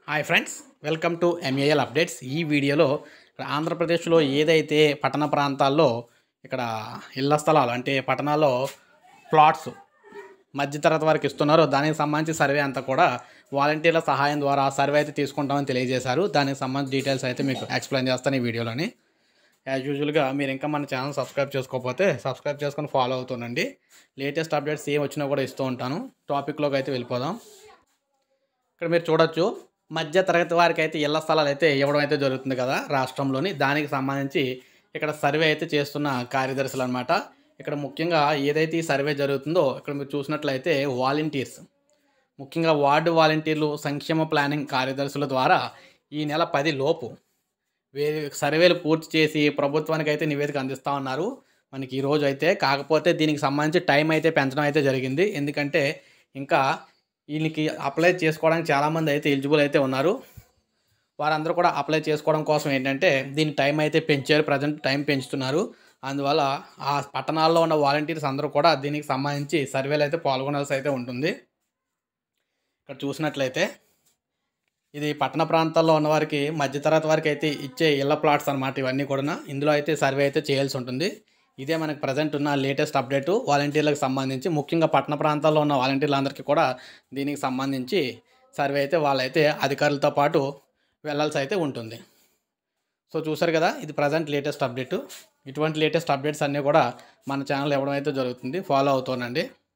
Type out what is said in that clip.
hi friends welcome to MAL updates ఈ వీడియోలో ఆంధ్రప్రదేశ్లో ఏదైతే పట్టణ ప్రాంతాల్లో ఇక్కడ ఇళ్ల స్థలాలు అంటే పట్టణాల్లో ప్లాట్స్ మధ్యతరగతి వారికి ఇస్తున్నారో దానికి సంబంధించి సర్వే అంతా కూడా వాలంటీర్ల సహాయం ద్వారా సర్వే అయితే తీసుకుంటామని తెలియజేశారు దానికి సంబంధించి డీటెయిల్స్ అయితే మీకు ఎక్స్ప్లెయిన్ చేస్తాను ఈ వీడియోలోని యాజ్ యూజువల్గా మీరు ఇంకా మన ఛానల్ సబ్స్క్రైబ్ చేసుకోకపోతే సబ్స్క్రైబ్ చేసుకొని ఫాలో అవుతుండండి లేటెస్ట్ అప్డేట్స్ ఏం వచ్చినా కూడా ఇస్తూ ఉంటాను టాపిక్లోకి అయితే వెళ్ళిపోదాం ఇక్కడ మీరు చూడొచ్చు మధ్య తరగతి వారికి అయితే ఇళ్ల స్థలాలు అయితే ఇవ్వడం అయితే జరుగుతుంది కదా రాష్ట్రంలోని దానికి సంబంధించి ఇక్కడ సర్వే అయితే చేస్తున్న కార్యదర్శులు అనమాట ఇక్కడ ముఖ్యంగా ఏదైతే ఈ సర్వే జరుగుతుందో ఇక్కడ మీరు చూసినట్లయితే వాలంటీర్స్ ముఖ్యంగా వార్డు వాలంటీర్లు సంక్షేమ ప్లానింగ్ కార్యదర్శుల ద్వారా ఈ నెల పది లోపు వేరే సర్వేలు పూర్తి చేసి ప్రభుత్వానికి అయితే నివేదిక అందిస్తూ ఉన్నారు మనకి ఈ రోజు అయితే కాకపోతే దీనికి సంబంధించి టైం అయితే పెంచడం అయితే జరిగింది ఎందుకంటే ఇంకా వీళ్ళకి అప్లై చేసుకోవడానికి చాలామంది అయితే ఎలిజిబుల్ అయితే ఉన్నారు వారందరూ కూడా అప్లై చేసుకోవడం కోసం ఏంటంటే దీని టైం అయితే పెంచారు ప్రజెంట్ టైం పెంచుతున్నారు అందువల్ల ఆ పట్టణాల్లో ఉన్న వాలంటీర్స్ అందరూ కూడా దీనికి సంబంధించి సర్వేలు అయితే పాల్గొనాల్సి అయితే ఉంటుంది ఇక్కడ చూసినట్లయితే ఇది పట్టణ ప్రాంతాల్లో ఉన్న వారికి మధ్యతరగతి వారికి అయితే ఇచ్చే ఇళ్ల ప్లాట్స్ అనమాట ఇవన్నీ కూడా ఇందులో అయితే సర్వే అయితే చేయాల్సి ఉంటుంది ఇదే మనకి ప్రజెంట్ ఉన్న లేటెస్ట్ అప్డేటు వాలంటీర్లకు సంబంధించి ముఖ్యంగా పట్టణ ప్రాంతాల్లో ఉన్న వాలంటీర్లందరికీ కూడా దీనికి సంబంధించి సర్వే అయితే వాళ్ళైతే అధికారులతో పాటు వెళ్ళాల్సి అయితే ఉంటుంది సో చూసారు కదా ఇది ప్రజెంట్ లేటెస్ట్ అప్డేటు ఇటువంటి లేటెస్ట్ అప్డేట్స్ అన్నీ కూడా మన ఛానల్ ఇవ్వడం అయితే జరుగుతుంది ఫాలో అవుతానండి